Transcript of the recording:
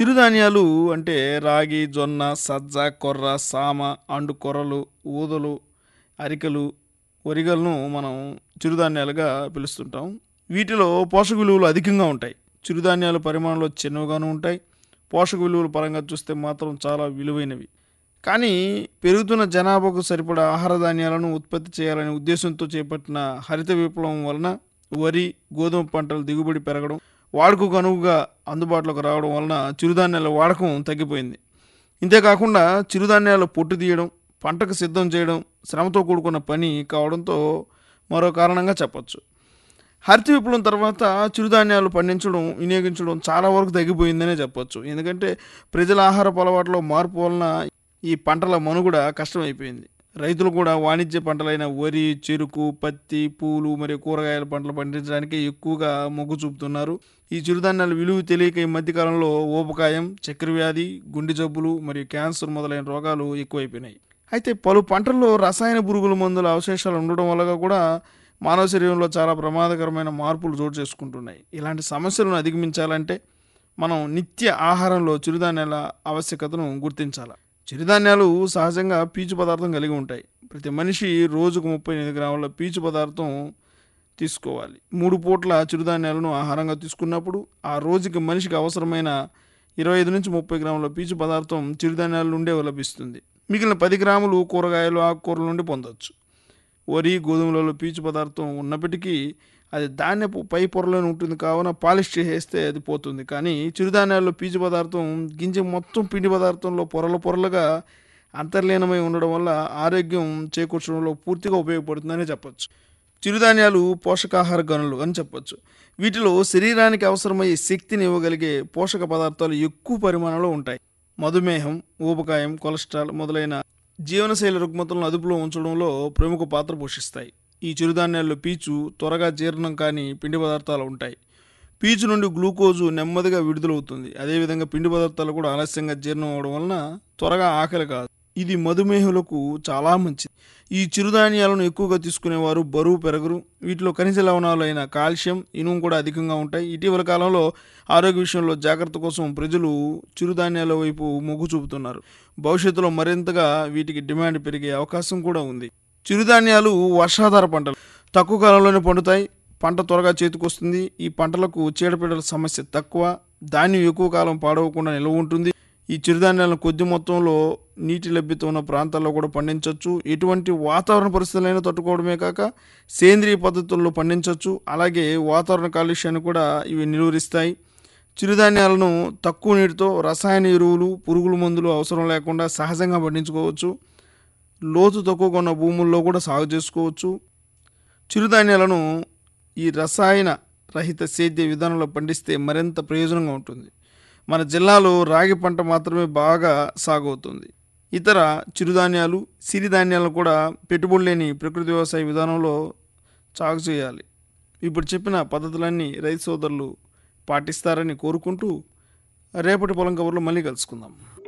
చిరుధాన్యాలు అంటే రాగి జొన్న సజ్జ కొర్ర సామ అండు కొర్రలు ఊదలు అరికలు వరిగలను మనం చిరుధాన్యాలుగా పిలుస్తుంటాం వీటిలో పోషక విలువలు అధికంగా ఉంటాయి చిరుధాన్యాల పరిమాణంలో చిన్నవిగాను ఉంటాయి పోషక విలువల పరంగా చూస్తే మాత్రం చాలా విలువైనవి కానీ పెరుగుతున్న జనాభాకు సరిపడా ఆహార ధాన్యాలను ఉత్పత్తి చేయాలనే ఉద్దేశంతో చేపట్టిన హరిత విప్లవం వలన వరి గోధుమ పంటల దిగుబడి పెరగడం వాడుకకు అనువుగా అందుబాటులోకి రావడం వలన చిరుధాన్యాల వాడకం తగ్గిపోయింది ఇంతేకాకుండా చిరుధాన్యాల పొట్టు తీయడం పంటకు సిద్ధం చేయడం శ్రమతో కూడుకున్న పని కావడంతో మరో కారణంగా చెప్పొచ్చు హరిత విప్లవం తర్వాత చిరుధాన్యాలు పండించడం వినియోగించడం చాలా వరకు తగ్గిపోయిందనే చెప్పొచ్చు ఎందుకంటే ప్రజల ఆహారపు అలవాట్లో మార్పు వలన ఈ పంటల మనుగడ కష్టమైపోయింది రైతులు కూడా వాణిజ్య పంటలైన వరి చెరుకు పత్తి పూలు మరియు కూరగాయల పంటలు పండించడానికి ఎక్కువగా మొగ్గు చూపుతున్నారు ఈ చిరుధాన్యాల విలువ తెలియక ఈ మధ్యకాలంలో ఊబకాయం చక్కెర వ్యాధి గుండె జబ్బులు మరియు క్యాన్సర్ మొదలైన రోగాలు ఎక్కువైపోయినాయి అయితే పలు పంటల్లో రసాయన పురుగుల మందుల అవశేషాలు ఉండడం వల్ల కూడా మానవ శరీరంలో చాలా ప్రమాదకరమైన మార్పులు చోటు చేసుకుంటున్నాయి ఇలాంటి సమస్యలను అధిగమించాలంటే మనం నిత్య ఆహారంలో చిరుధాన్యాల ఆవశ్యకతను గుర్తించాలి చిరుధాన్యాలు సహజంగా పీచు పదార్థం కలిగి ఉంటాయి ప్రతి మనిషి రోజుకు ముప్పై ఎనిమిది గ్రాముల పీచు పదార్థం తీసుకోవాలి మూడు పూట్ల చిరుధాన్యాలను ఆహారంగా తీసుకున్నప్పుడు ఆ రోజుకి మనిషికి అవసరమైన ఇరవై ఐదు నుంచి ముప్పై గ్రాముల పీచు పదార్థం చిరుధాన్యాల నుండే లభిస్తుంది మిగిలిన పది గ్రాములు కూరగాయలు ఆకుకూరల నుండి పొందవచ్చు వరి గోధుమలలో పీచు పదార్థం ఉన్నప్పటికీ అది ధాన్యపు పై పొరలోనే ఉంటుంది కావున పాలిష్ చేసేస్తే అది పోతుంది కానీ చిరుధాన్యాల్లో పీచు పదార్థం గింజ మొత్తం పిండి పదార్థంలో పొరల పొరలుగా అంతర్లీనమై ఉండడం వల్ల ఆరోగ్యం చేకూర్చడంలో పూర్తిగా ఉపయోగపడుతుందని చెప్పొచ్చు చిరుధాన్యాలు పోషకాహార గనులు అని చెప్పొచ్చు వీటిలో శరీరానికి అవసరమయ్యే శక్తిని ఇవ్వగలిగే పోషక పదార్థాలు ఎక్కువ పరిమాణంలో ఉంటాయి మధుమేహం ఊబకాయం కొలెస్ట్రాల్ మొదలైన జీవనశైలి రుగ్మతలను అదుపులో ఉంచడంలో ప్రముఖ పాత్ర పోషిస్తాయి ఈ చిరుధాన్యాల్లో పీచు త్వరగా జీర్ణం కాని పిండి పదార్థాలు ఉంటాయి పీచు నుండి గ్లూకోజు నెమ్మదిగా విడుదలవుతుంది అదేవిధంగా పిండి పదార్థాలు కూడా ఆలస్యంగా జీర్ణం అవడం వలన త్వరగా ఆకలి కాదు ఇది మధుమేహులకు చాలా మంచిది ఈ చిరుధాన్యాలను ఎక్కువగా తీసుకునేవారు బరువు పెరగరు వీటిలో ఖనిజ లవణాలు అయిన కాల్షియం ఇనుము కూడా అధికంగా ఉంటాయి ఇటీవల కాలంలో ఆరోగ్య విషయంలో జాగ్రత్త కోసం ప్రజలు చిరుధాన్యాల వైపు మొగ్గు చూపుతున్నారు భవిష్యత్తులో మరింతగా వీటికి డిమాండ్ పెరిగే అవకాశం కూడా ఉంది చిరుధాన్యాలు వర్షాధార పంటలు తక్కువ కాలంలోనే పండుతాయి పంట త్వరగా చేతికొస్తుంది ఈ పంటలకు చీడపీడల సమస్య తక్కువ ధాన్యం ఎక్కువ కాలం పాడవకుండా నిల్వ ఉంటుంది ఈ చిరుధాన్యాలను కొద్ది మొత్తంలో నీటి లభ్యత ఉన్న ప్రాంతాల్లో కూడా పండించవచ్చు ఎటువంటి వాతావరణ పరిస్థితులైనా తట్టుకోవడమే కాక సేంద్రియ పద్ధతుల్లో పండించవచ్చు అలాగే వాతావరణ కాలుష్యాన్ని కూడా ఇవి నిలువరిస్తాయి చిరుధాన్యాలను తక్కువ నీటితో రసాయన ఎరువులు పురుగుల మందులు అవసరం లేకుండా సహజంగా పండించుకోవచ్చు లోతు తక్కువగా ఉన్న భూముల్లో కూడా సాగు చేసుకోవచ్చు చిరుధాన్యాలను ఈ రసాయన రహిత సేద్య విధానంలో పండిస్తే మరింత ప్రయోజనంగా ఉంటుంది మన జిల్లాలో రాగి పంట మాత్రమే బాగా సాగు అవుతుంది ఇతర చిరుధాన్యాలు సిరిధాన్యాలను కూడా పెట్టుబడి లేని ప్రకృతి వ్యవసాయ విధానంలో సాగు చేయాలి ఇప్పుడు చెప్పిన పద్ధతులన్నీ రైతు సోదరులు పాటిస్తారని కోరుకుంటూ రేపటి పొలం కబుర్లో మళ్ళీ కలుసుకుందాం